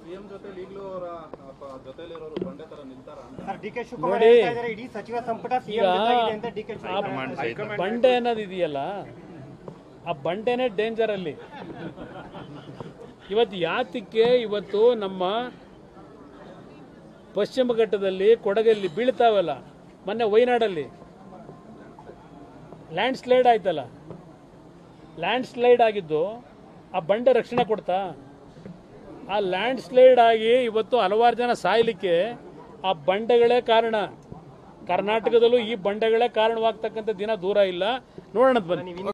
CM ಜೊತೆ ಈಗಲೂ ಅವರ ಜೊತೆಲಿರೋರು ಬಂಡೆ ತರ ನಿಲ್ತಾರ ಅಂತ ಸರ್ ಡಿ ಕೆ ಶಿವಕುಮಾರ್ ನೋಡಿ. ಹೇಳ್ತಾ ಇದ್ದಾರೆ ಇಡೀ ಸಚಿವ ಸಂಪುಟ ಸಿಎಂ ಜೊತೆಗಿದೆ ಅಂತ ಡಿ ಕೆ ಶಿವಕುಮಾರ್ ಆ ಬಂಡೆ ಅನ್ನೋದು ಇದೆಯಲ್ಲ ಆ ಬಂಡೆನೇ ಡೇಂಜರ್ ಅಲ್ಲಿ ಇವತ್ತು ಯಾತಕ್ಕೆ ಇವತ್ತು ನಮ್ಮ ಪಶ್ಚಿಮ ಘಟ್ಟದಲ್ಲಿ ಕೊಡಗಲ್ಲಿ ಬೀಳ್ತಾವಲ್ಲ ಮೊನ್ನೆ ವಯನಾಡಲ್ಲಿ ಲ್ಯಾಂಡ್ ಸ್ಲೈಡ್ ಆಯ್ತಲ್ಲ ಲ್ಯಾಂಡ್ ಸ್ಲೈಡ್ ಆಗಿದ್ದು ಆ ಬಂಡೆ ರಕ್ಷಣೆ ಕೊಡ್ತಾ ಆ ಲ್ಯಾಂಡ್ ಸ್ಲೈಡ್ ಆಗಿ ಇವತ್ತು ಹಲವಾರು ಜನ ಸಾಯಲಿಕ್ಕೆ ಆ ಬಂಡೆಗಳೇ ಕಾರಣ ಕರ್ನಾಟಕದಲ್ಲೂ ಈ ಬಂಡೆಗಳೇ ಕಾರಣವಾಗ್ತಕ್ಕಂಥ ದಿನ ದೂರ ಇಲ್ಲ ನೋಡೋಣ ಬನ್ನಿ